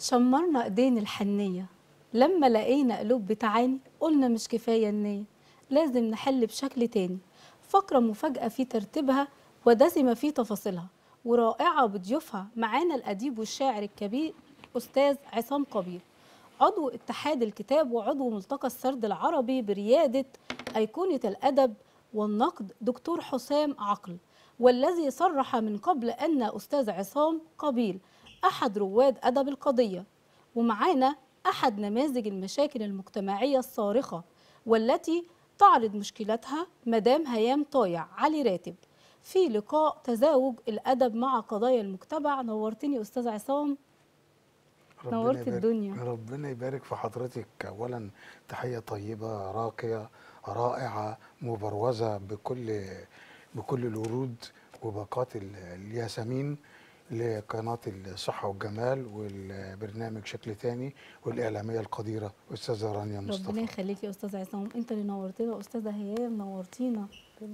شمرنا ايدين الحنية لما لقينا قلوب بتعاني قلنا مش كفاية النية لازم نحل بشكل تاني فقرة مفاجأة في ترتيبها ودسمة في تفاصيلها ورائعة بضيوفها معانا الأديب والشاعر الكبير أستاذ عصام قبيل عضو اتحاد الكتاب وعضو ملتقى السرد العربي بريادة أيقونة الأدب والنقد دكتور حسام عقل والذي صرح من قبل أن أستاذ عصام قبيل أحد رواد أدب القضية ومعانا أحد نماذج المشاكل المجتمعية الصارخة والتي تعرض مشكلتها مدام هيام طايع علي راتب في لقاء تزاوج الأدب مع قضايا المجتمع نورتني أستاذ عصام ربنا نورت يبارك- الدنيا. ربنا يبارك في حضرتك اولا تحيه طيبه راقيه رائعه مبروزه بكل بكل الورود وباقات ال- الياسمين لقناه الصحه والجمال والبرنامج شكل تاني والاعلاميه القديره استاذه رانيا ربنا مصطفى يخليك يا أستاذ عصام أنت اللي نورتنا أستاذة هيام نورتينا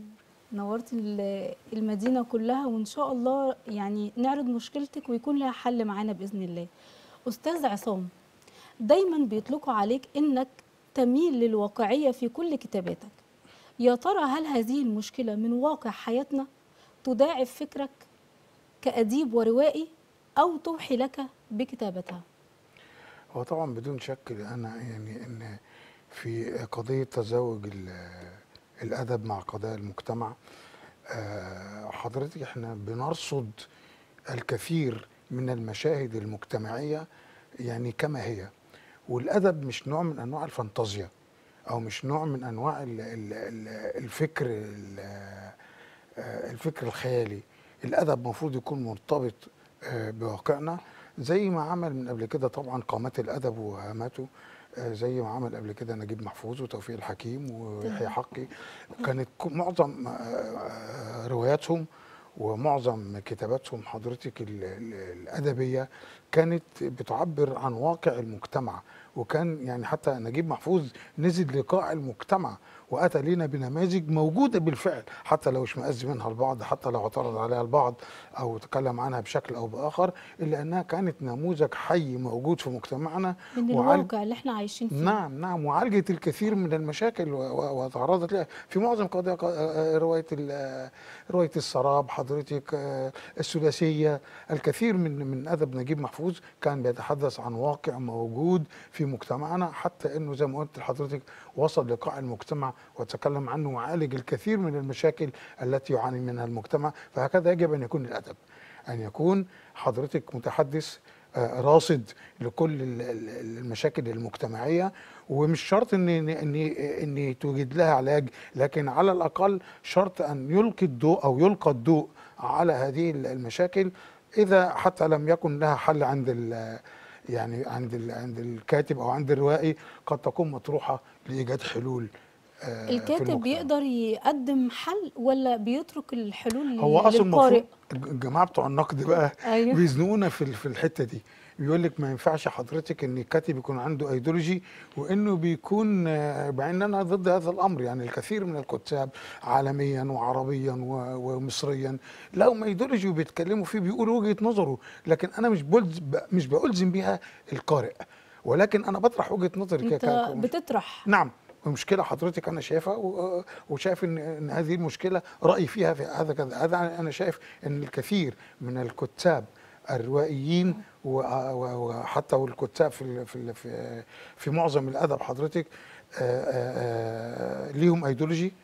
نورت ال- المدينة كلها وإن شاء الله يعني نعرض مشكلتك ويكون لها حل معانا بإذن الله أستاذ عصام دايما بيطلقوا عليك إنك تميل للواقعية في كل كتاباتك يا ترى هل هذه المشكلة من واقع حياتنا تضاعف فكرك كأديب وروائي أو توحي لك بكتابتها هو طبعا بدون شك انا يعني ان في قضيه تزاوج ال- الادب مع قضايا المجتمع آه، حضرتك احنا بنرصد الكثير من المشاهد المجتمعيه يعني كما هي والادب مش نوع من انواع الفانتازيا او مش نوع من انواع ال- ال- ال- الفكر ال- آه، الفكر الخيالي الادب المفروض يكون مرتبط آه، بواقعنا زي ما عمل من قبل كده طبعا قامات الادب وهاماته آه، زي ما عمل قبل كده نجيب محفوظ وتوفيق الحكيم ويحيى حقي كانت ك- معظم آه، آه، رواياتهم ومعظم كتاباتهم حضرتك ال- ال- الادبيه كانت بتعبر عن واقع المجتمع وكان يعني حتى نجيب محفوظ نزل لقاع المجتمع واتى لنا بنماذج موجوده بالفعل حتى لو اشمئز منها البعض حتى لو اعترض عليها البعض او تكلم عنها بشكل او باخر الا انها كانت نموذج حي موجود في مجتمعنا من وعال- الواقع اللي احنا عايشين فيه نعم نعم وعالجت الكثير من المشاكل و- و- وتعرضت لها في معظم قضايا ق- آه، روايه ال- روايه السراب حضرتك آه، الثلاثيه الكثير من من ادب نجيب محفوظ كان بيتحدث عن واقع موجود في مجتمعنا حتى انه زي ما قلت لحضرتك وصل لقاع المجتمع وتكلم عنه وعالج الكثير من المشاكل التي يعاني منها المجتمع فهكذا يجب ان يكون الادب ان يكون حضرتك متحدث آه، راصد لكل ال- ال- المشاكل المجتمعيه ومش شرط ان ان ان ان توجد لها علاج لكن على الاقل شرط ان يلقي الضوء او يلقى الضوء على هذه ال- المشاكل اذا حتى لم يكن لها حل عند ال- يعني عند ال- عند الكاتب او عند الروائي قد تكون مطروحه لايجاد حلول آه، في الكاتب المجتمع. بيقدر يقدم حل ولا بيترك الحلول هو اصلا للقارئ المفروض الجماعه بتوع النقد بقى أيوه. بيزنقونا في ال- في الحته دي بيقول لك ما ينفعش حضرتك ان الكاتب يكون عنده ايديولوجي وانه بيكون آه، مع ان انا ضد هذا الامر يعني الكثير من الكتاب عالميا وعربيا و- ومصريا لهم ايديولوجي وبيتكلموا فيه بيقولوا وجهه نظره لكن انا مش بلز مش بلزم بيها القارئ ولكن انا بطرح وجهه نظري ك- انت ك- بتطرح نعم المشكله حضرتك انا شايفها و- وشايف ان ان هذه المشكله رايي فيها في هذا كذا هذا انا شايف ان الكثير من الكتاب الروائيين و- و- وحتى والكتاب في ال- في ال- في في معظم الادب حضرتك آه، آه، آه، ليهم ايديولوجي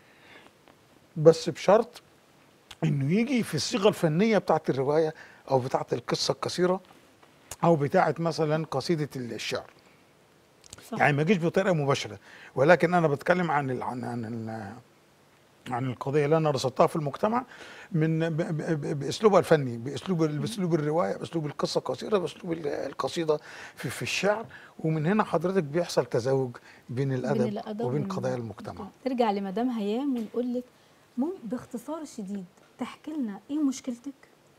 بس بشرط انه يجي في الصيغه الفنيه بتاعت الروايه او بتاعت القصه القصيره او بتاعت مثلا قصيده الشعر صح. يعني ما يجيش بطريقه مباشره ولكن انا بتكلم عن ال عن عن ال عن القضيه اللي انا رصدتها في المجتمع من ب- ب- ب- باسلوبها الفني باسلوب باسلوب الروايه باسلوب القصه القصيره باسلوب ال- القصيده في, في الشعر ومن هنا حضرتك بيحصل تزاوج بين الادب, بين الأدب وبين وال- قضايا المجتمع ترجع لمدام هيام ونقول لك مم باختصار شديد تحكي لنا ايه مشكلتك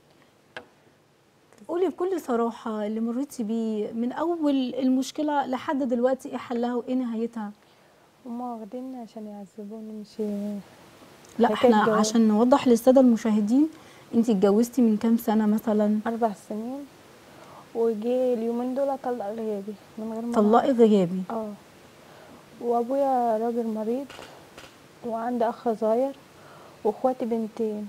قولي بكل صراحة اللي مريتي بيه من أول المشكلة لحد دلوقتي إيه حلها وإيه نهايتها؟ هما واخديني عشان يعذبوني مش لا حكاية احنا جواز. عشان نوضح للسادة المشاهدين انت اتجوزتي من كام سنة مثلا أربع سنين وجي اليومين دول طلق غيابي من غير ما أنا طلقي غيابي اه وابويا راجل مريض وعندي اخ صغير واخواتي بنتين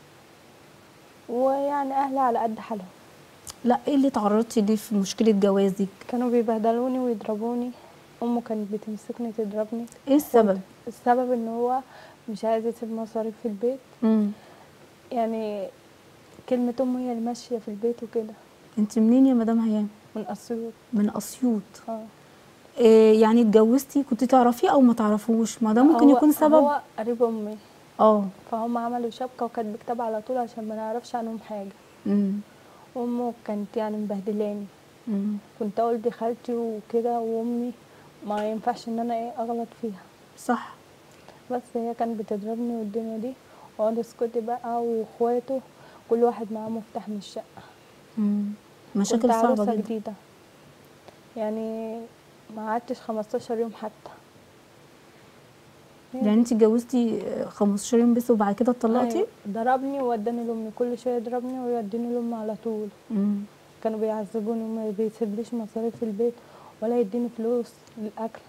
ويعني اهلي على قد حالهم لا ايه اللي تعرضتي ليه في مشكله جوازك كانوا بيبهدلوني ويضربوني امه كانت بتمسكني تضربني ايه السبب السبب ان هو مش عايز يسيب مصاريف في البيت امم يعني كلمة امه هي اللي ماشية في البيت وكده انت منين يا مدام هيام من اسيوط من اسيوط اه إيه يعني اتجوزتي كنت تعرفيه او ما تعرفوش ما ده ممكن هو- يكون سبب هو قريب امي اه فهم عملوا شبكة وكانت بكتاب على طول عشان ما نعرفش عنهم حاجة امم امه كانت يعني مبهدلاني امم كنت اقول دي خالتي وكده وامي ما ينفعش ان انا ايه اغلط فيها صح بس هي كانت بتضربني والدنيا دي واقعد اسكتي بقى واخواته كل واحد معاه مفتاح من الشقه امم مشاكل كنت صعبه عروسة جدا جديده يعني ما قعدتش 15 يوم حتى يعني انت اتجوزتي 15 يوم بس وبعد كده اتطلقتي أيوة. ضربني ووداني لامي كل شويه يضربني ويوديني لامي على طول امم كانوا بيعذبوني وما بيسيبليش مصاريف في البيت ولا يديني فلوس للاكل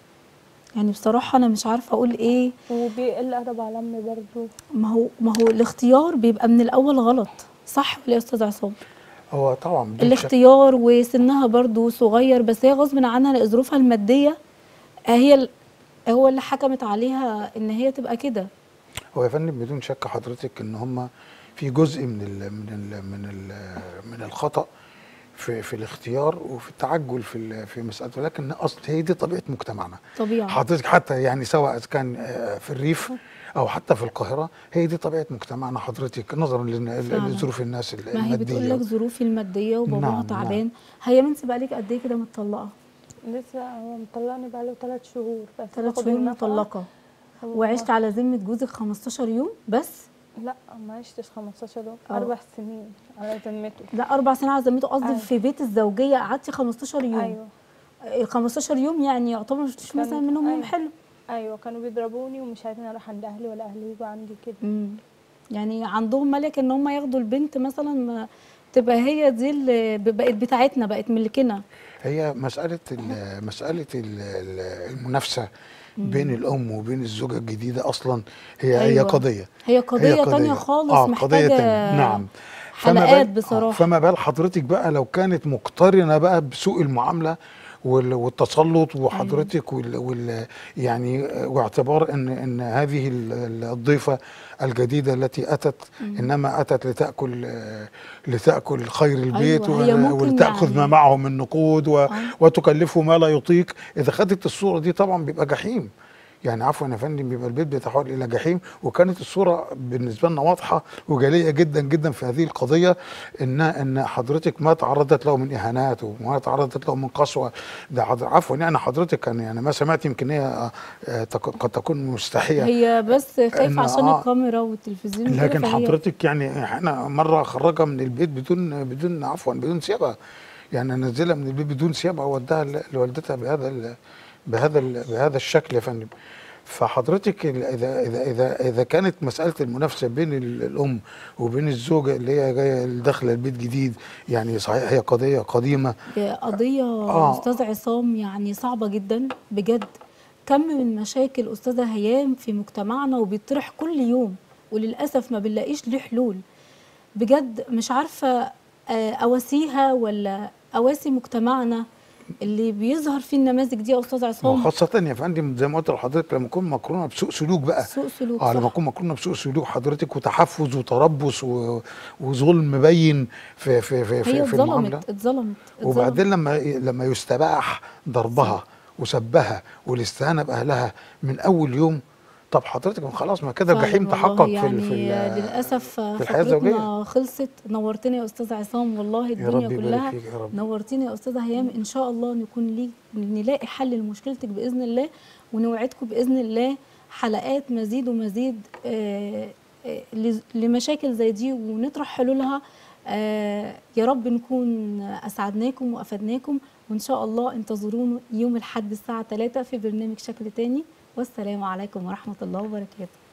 يعني بصراحه انا مش عارفه اقول ايه وبيقل ادب على امي برضه ما هو ما هو الاختيار بيبقى من الاول غلط صح ولا يا استاذ عصام هو طبعا بدون شك الاختيار وسنها برضو صغير بس هي غصب عنها لظروفها الماديه هي ال- هو اللي حكمت عليها ان هي تبقى كده هو يا فندم بدون شك حضرتك ان هم في جزء من ال من ال من ال من الخطا في في الاختيار وفي التعجل في ال- في مساله ولكن اصل هي دي طبيعه مجتمعنا طبيعي حضرتك حتى يعني سواء كان آه، في الريف او حتى في القاهره هي دي طبيعه مجتمعنا حضرتك نظرا لن- فعلا. لظروف الناس ال- ما هي بتقول لك الماديه ظروفي الماديه وباباها نعم، تعبان هي انت بقالك قد ايه كده متطلقه لسه هو مطلقني بقاله ثلاث شهور بس ثلاث باخد شهور النفقة. مطلقه هو وعشت على ذمه جوزك 15 يوم بس لا ما عشتش 15 يوم أه. اربع سنين على ذمته لا اربع سنين على ذمته قصدي أيوة. في بيت الزوجيه قعدتي 15 يوم ايوه ال 15 يوم يعني يعتبر مش كان- مثلا منهم يوم أيوة. حلو ايوه كانوا بيضربوني ومش عايزين اروح عند اهلي ولا اهلي يجوا عندي كده مم. يعني عندهم ملك ان هم ياخدوا البنت مثلا ما تبقى هي دي اللي بقت بتاعتنا بقت ملكنا هي مساله ال- مساله ال- ال- المنافسه بين الام وبين الزوجه الجديده اصلا هي هي أيوة. قضيه هي قضيه تانية خالص آه محتاجه قضيه تانية نعم فما حلقات بال- بصراحه آه فما بال حضرتك بقى لو كانت مقترنه بقى بسوء المعامله وال- والتسلط وحضرتك وال وال يعني واعتبار ان ان هذه ال- ال- الضيفه الجديده التي اتت انما اتت لتاكل آه، لتاكل خير البيت أيوة، هي ول- ممكن ولتاخذ يعني- ما معه من نقود و- آه. وتكلفه ما لا يطيق اذا خدت الصوره دي طبعا بيبقى جحيم يعني عفوا يا فندم بيبقى البيت بيتحول الى جحيم وكانت الصوره بالنسبه لنا واضحه وجليه جدا جدا في هذه القضيه ان ان حضرتك ما تعرضت له من اهانات وما تعرضت له من قسوه ده حضر- عفوا يعني حضرتك كان يعني ما سمعت يمكن هي آه، آه، تك- قد تكون مستحيه هي بس إن- خايفه عشان آه. الكاميرا والتلفزيون وكده، لكن فهي- حضرتك يعني احنا مره خرجها من البيت بدون بدون عفوا بدون ثيابها يعني انزلها من البيت بدون ثيابها ووديها ل- لوالدتها بهذا ال بهذا ال بهذا الشكل يا فندم فحضرتك ال- اذا اذا اذا اذا كانت مساله المنافسه بين ال- الام وبين الزوجه اللي هي جايه داخله البيت جديد يعني صحيح هي قضيه قديمه قضية آه. أستاذ عصام يعني صعبة جدا بجد كم من مشاكل أستاذة هيام في مجتمعنا وبيطرح كل يوم وللأسف ما بنلاقيش ليه حلول بجد مش عارفة آه، أواسيها ولا أواسي مجتمعنا اللي بيظهر فيه النماذج دي يا أستاذ عصام وخاصه يا فندم زي ما قلت لحضرتك لما تكون مقرونه بسوء سلوك بقى سوء سلوك اه لما صح. اكون مقرونه بسوء سلوك حضرتك وتحفز وتربص و- وظلم باين في في في هي في, في المعامله اتظلمت اتظلمت اتظلمت. وبعدين لما لما يستباح ضربها وسبها والاستهانه باهلها من اول يوم طب حضرتك خلاص ما كده فعلاً الجحيم والله تحقق يعني في ال- في ال- للاسف في الحياه فقرتنا الزوجيه خلصت نورتني يا استاذ عصام والله يا الدنيا رب يبارك كلها فيك يا رب نورتيني يا استاذه هيام ان شاء الله نكون ليك نلاقي حل لمشكلتك باذن الله ونوعدكم باذن الله حلقات مزيد ومزيد آه، آه، لز- لمشاكل زي دي ونطرح حلولها آه، يا رب نكون اسعدناكم وافدناكم وان شاء الله انتظرونا يوم الاحد الساعه 3 في برنامج شكل تاني والسلام عليكم ورحمه الله وبركاته